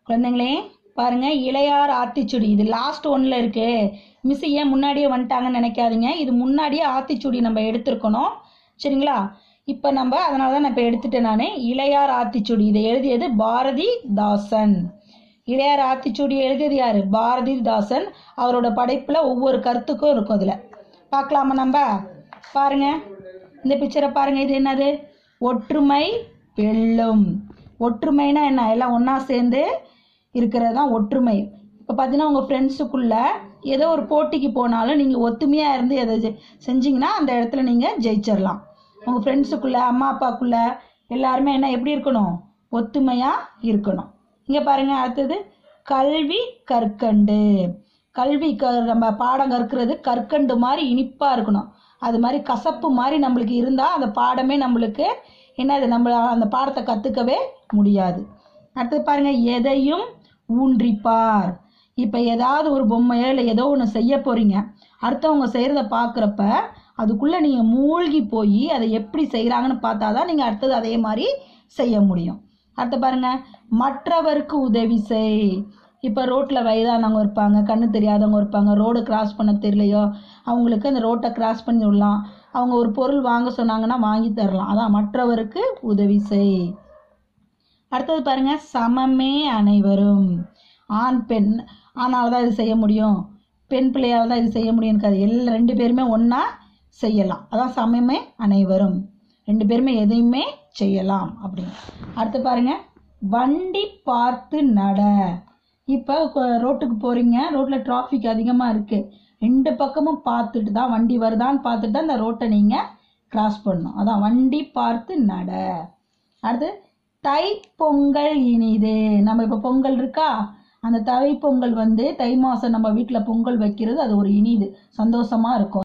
குழந்தைங்களே பாருங்க இளையார் ஆத்திச்சுடி இது லாஸ்ட் ஒன்ல இருக்கு மிஸ் ஏன் முன்னாடியே வந்துட்டாங்கன்னு நினைக்காதீங்க இது முன்னாடியே ஆத்திச்சுடி நம்ம எடுத்திருக்கணும் சரிங்களா இப்போ நம்ம அதனால தான் நான் இப்போ எடுத்துட்டேன் நான் இளையார் ஆத்திச்சுடி இதை எழுதியது பாரதி தாசன் இளையார் ஆத்திச்சுடி எழுதியது யாரு பாரதி தாசன் அவரோட படைப்புல ஒவ்வொரு கருத்துக்கும் இருக்கும் இதுல பார்க்கலாமா நம்ம பாருங்க இந்த பிக்சரை பாருங்க இது என்னது ஒற்றுமை வெல்லும் ஒற்றுமைனா என்ன எல்லாம் ஒன்றா சேர்ந்து இருக்கிறது தான் ஒற்றுமை இப்போ பார்த்தீங்கன்னா உங்கள் ஃப்ரெண்ட்ஸுக்குள்ள ஏதோ ஒரு போட்டிக்கு போனாலும் நீங்கள் ஒத்துமையாக இருந்து எதை செ- செஞ்சீங்கன்னா அந்த இடத்துல நீங்கள் ஜெயிச்சிடலாம் உங்கள் ஃப்ரெண்ட்ஸுக்குள்ள அம்மா அப்பாக்குள்ள எல்லாருமே என்ன எப்படி இருக்கணும் ஒத்துமையாக இருக்கணும் இங்கே பாருங்க அடுத்தது கல்வி கற்கண்டு கல்வி க நம்ம பாடம் கற்கிறது கற்கண்டு மாதிரி இனிப்பாக இருக்கணும் அது மாதிரி கசப்பு மாதிரி நம்மளுக்கு இருந்தால் அந்த பாடமே நம்மளுக்கு என்னது நம்ம அந்த பாடத்தை கற்றுக்கவே முடியாது அடுத்தது பாருங்க எதையும் ஊன்றிப்பார் இப்போ ஏதாவது ஒரு பொம்மையோ இல்லை ஏதோ ஒன்று செய்ய போறீங்க அடுத்தவங்க செய்கிறத பார்க்குறப்ப அதுக்குள்ளே நீங்கள் மூழ்கி போய் அதை எப்படி செய்கிறாங்கன்னு பார்த்தா தான் நீங்கள் அடுத்தது அதே மாதிரி செய்ய முடியும் அடுத்து பாருங்க மற்றவருக்கு உதவி செய் இப்போ ரோட்டில் வயதானவங்க இருப்பாங்க கண்ணு தெரியாதவங்க இருப்பாங்க ரோடு கிராஸ் பண்ண தெரியலையோ அவங்களுக்கு அந்த ரோட்டை கிராஸ் பண்ணி விடலாம் அவங்க ஒரு பொருள் வாங்க சொன்னாங்கன்னா வாங்கி தரலாம் அதான் மற்றவருக்கு உதவி செய் அடுத்தது பாருங்க சமமே அனைவரும் ஆண் பெண் ஆணால் தான் இது செய்ய முடியும் பெண் பிள்ளையால் தான் இது செய்ய முடியும் இருக்காது எல்லா ரெண்டு பேருமே ஒன்றா செய்யலாம் அதான் சமமே அனைவரும் ரெண்டு பேருமே எதையுமே செய்யலாம் அப்படின்னு அடுத்து பாருங்க வண்டி பார்த்து நட இப்போ ரோட்டுக்கு போறீங்க ரோட்டில் டிராஃபிக் அதிகமாக இருக்கு ரெண்டு பக்கமும் பார்த்துட்டு தான் வண்டி வருதான்னு பார்த்துட்டு தான் இந்த ரோட்டை நீங்கள் கிராஸ் பண்ணணும் அதான் வண்டி பார்த்து நட அடுத்து தை பொங்கல் இனிது நம்ம இப்போ பொங்கல் இருக்கா அந்த தை பொங்கல் வந்து தை மாதம் நம்ம வீட்டில் பொங்கல் வைக்கிறது அது ஒரு இனிது சந்தோஷமா இருக்கும்